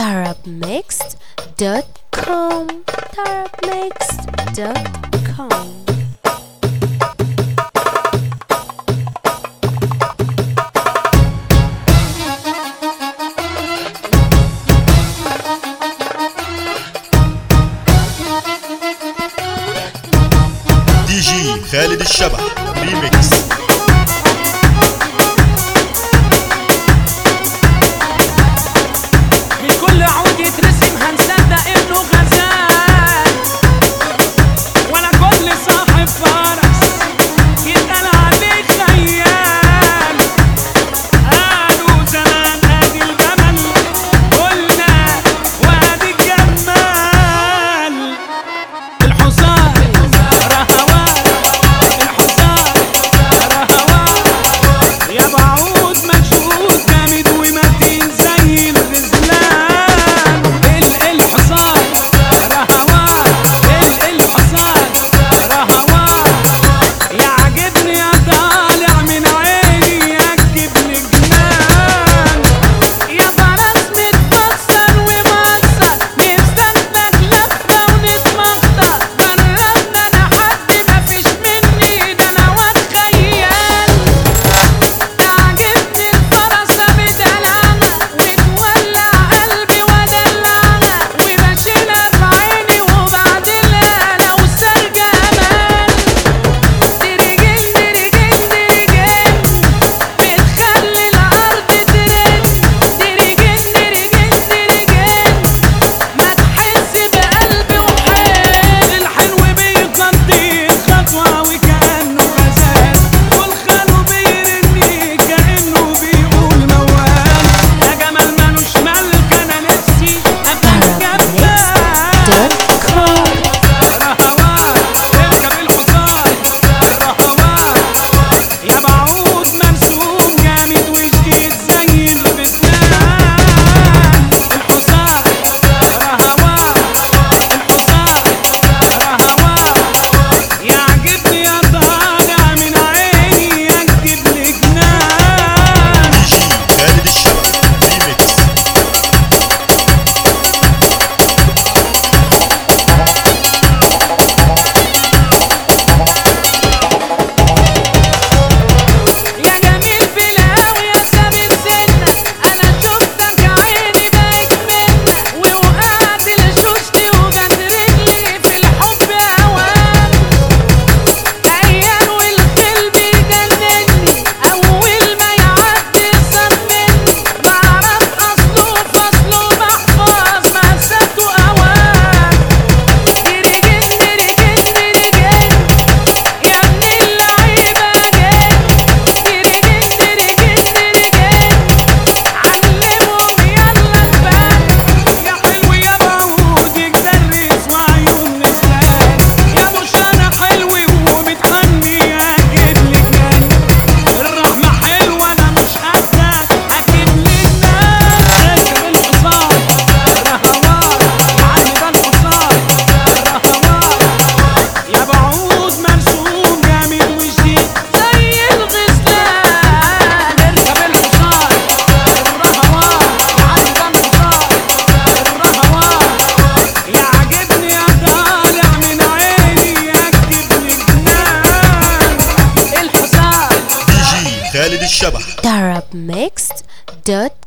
darabmixed.com darabmixed.com دي جي خالد الشبح ريميكس من كل عود يترسم هنصدق انه غزال ولا كل صاحب فرس يتقال عليه خيال قالوا زمان ادي الجمل قلنا وادي الجمال الحصان رهوان الحصان رهوان يا بعود مجهود جامد ومتين زي الغزلان ال- الحصان رهوان ال- الحصان رهوان يعجبني يا طالع من عيني يكب لي جنان يا فرس متفصل ومقصر نستنتج لفة ونتمخطر جربنا انا حد مفيش مني ده انا واد خيال تعجبني الفرسة بدلعها وتولع قلبي ودلعها وبشيلها في عيني وبعدلها لو سرجة أمان ترجل ترجل ترجل بتخلي الأرض ترن ترجل ترجل ترجل ما تحس بقلبي وحيل الحلو بيقضي الخطوة وكأنه غزال والخلو بيرني كأنه بيقول موال يا جمال مالوش ملك أنا نفسي أكون جبال رهوان اركب الحصان الرهوان يا بعود مرسوم جامد وجديد زي الغزلان الحصان رهوان الحصان رهوان يعجبني يا طالع من عيني يكتب لي جنان دي جي خالد الشبح ريميكس يا جميل في الهوى يا سابق سنة أنا شفتك عيني بقت منك ووقعت لشوشتي وجت رجلي في الحب هوان عيان والخيل بيجنني أول ما يعدي صمني بعرف أصله فصله بحفظ مسافته أوان ترجن ترجن ترجن يا ابن اللعيبة جن ترجن ترجن ترجن علمهم يلا تبان يا حلو يا بعود يدرس وعيون نسلان يا مشانة حلو ومتحني أكيد لك الرحمة حلوة أنا مش قدك أكيد لك اركب الحصان رهوان يعني ده الحصان رهوان يا بعود مرسوم جامد وجديد زي الغزلان اركب الحصان الرهوان يعني ده الحصان الرهوان يعجبني يا طالع من عيني يكتب لي جنان الحصان دي جي خالد الشبح darabmixed.com